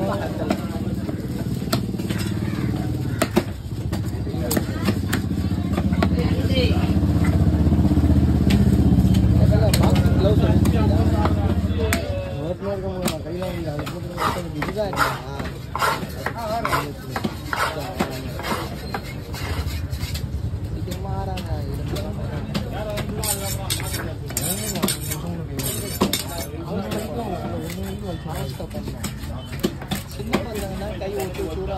சின்ன பசங்கன்னா கை ஒட்டி சூடா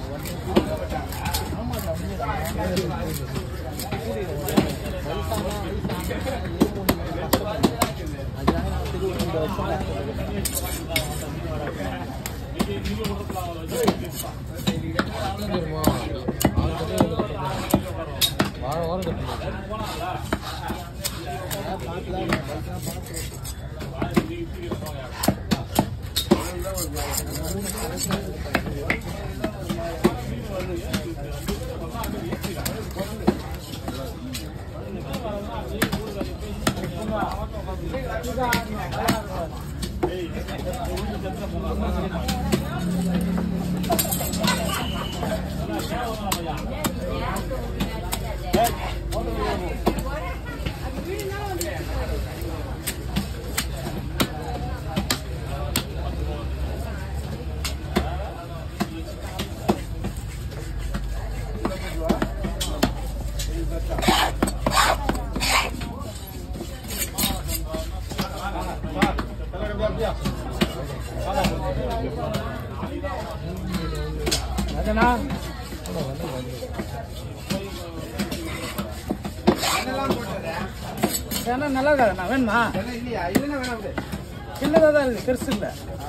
அதனா ஏன்னா நல்லா இருக்காதுண்ணா வேணுமா சின்னதாக தான் இருக்கு பெருசு இல்லை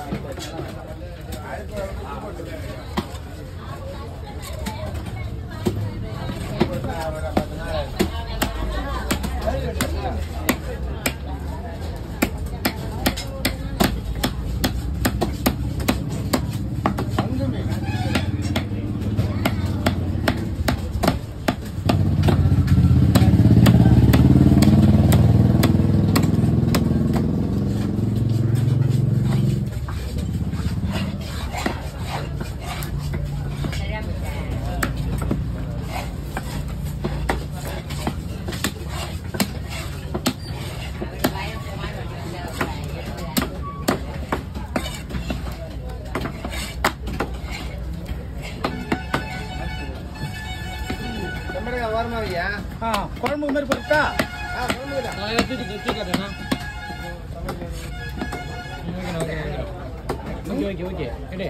ஆ குழம்பு மாதிரி போட்டா ஓகே ஓகே ஓகே எடு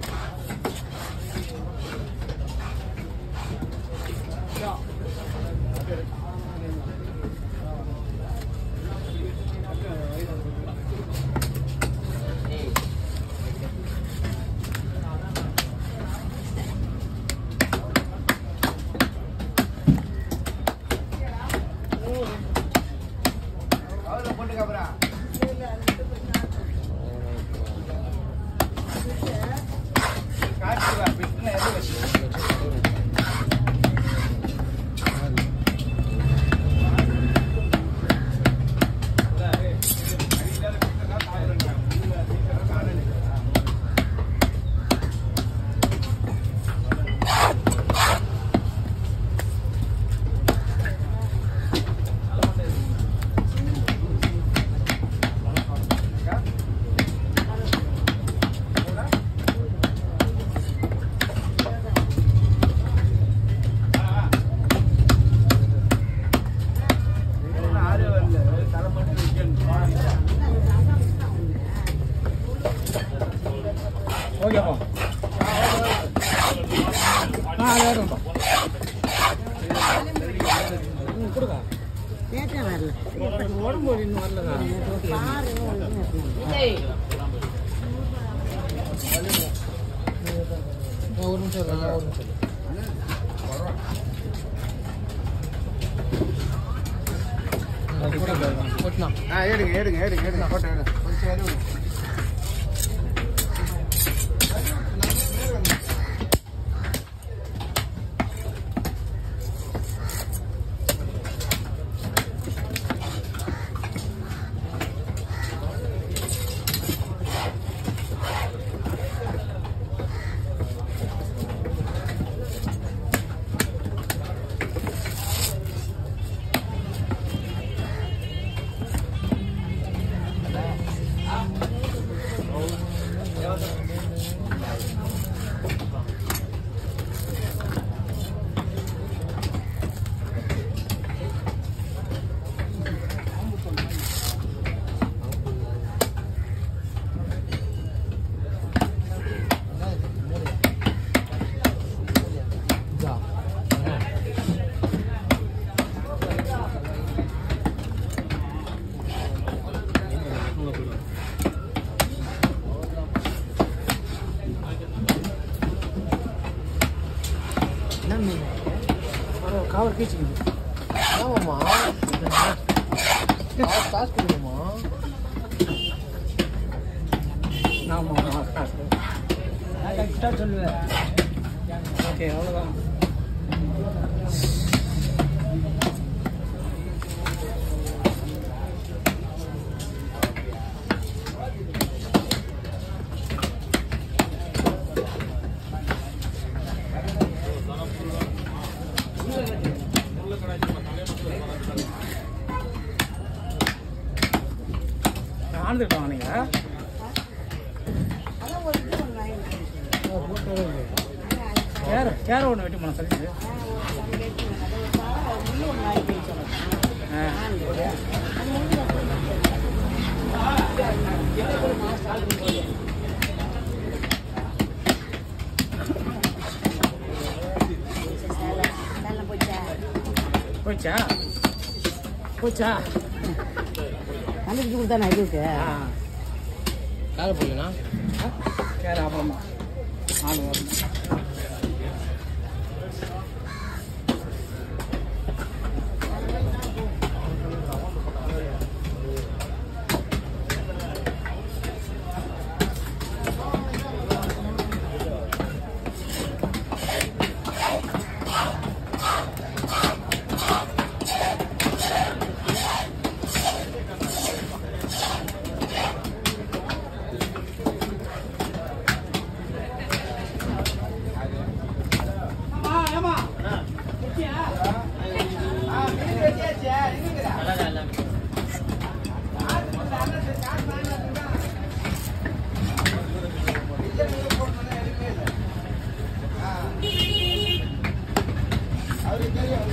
ஓகேப்பா ஆ அது வேணும்ப்பா ம் கொடுங்க கேட்டேன் வரல உடம்பு வலி இன்னும் வரலங்க பாரு ஒரு நிமிஷம் இருங்க, ஒரு நிமிஷம் இருங்க. ம், போட்டுங்க, போட்டுனா. எடுங்க எடுங்க எடுங்க எடுங்க போட்டோ எடுங்க கொஞ்சம் எடுங்க அவர் கீச்சுக்குது ஆமாம்மா காசு காசு கொடுக்குமா ஆமாம்மா காசு நான் கரெக்டாக சொல்லுவேன் ஓகே அவ்வளோதான் ஆனந்துக்கிட்டோம் நீங்க அதான் ஒரு இது ஒன்று வாங்கிட்டு சேர் சேர் ஒன்று வெட்டி போனோம் சரி முள்ளு ஒன்று வாங்கிட்டு வச்சோம் ஆ சேலை சேலை போச்சா போச்சா போச்சா கண்டுபிடிச்சு கொடுத்தா நான் இதுக்கு ஆ காலை போடலண்ணா சேர் அப்புறமா ஆளு வரணும்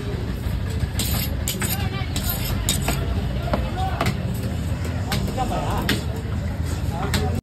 ஆ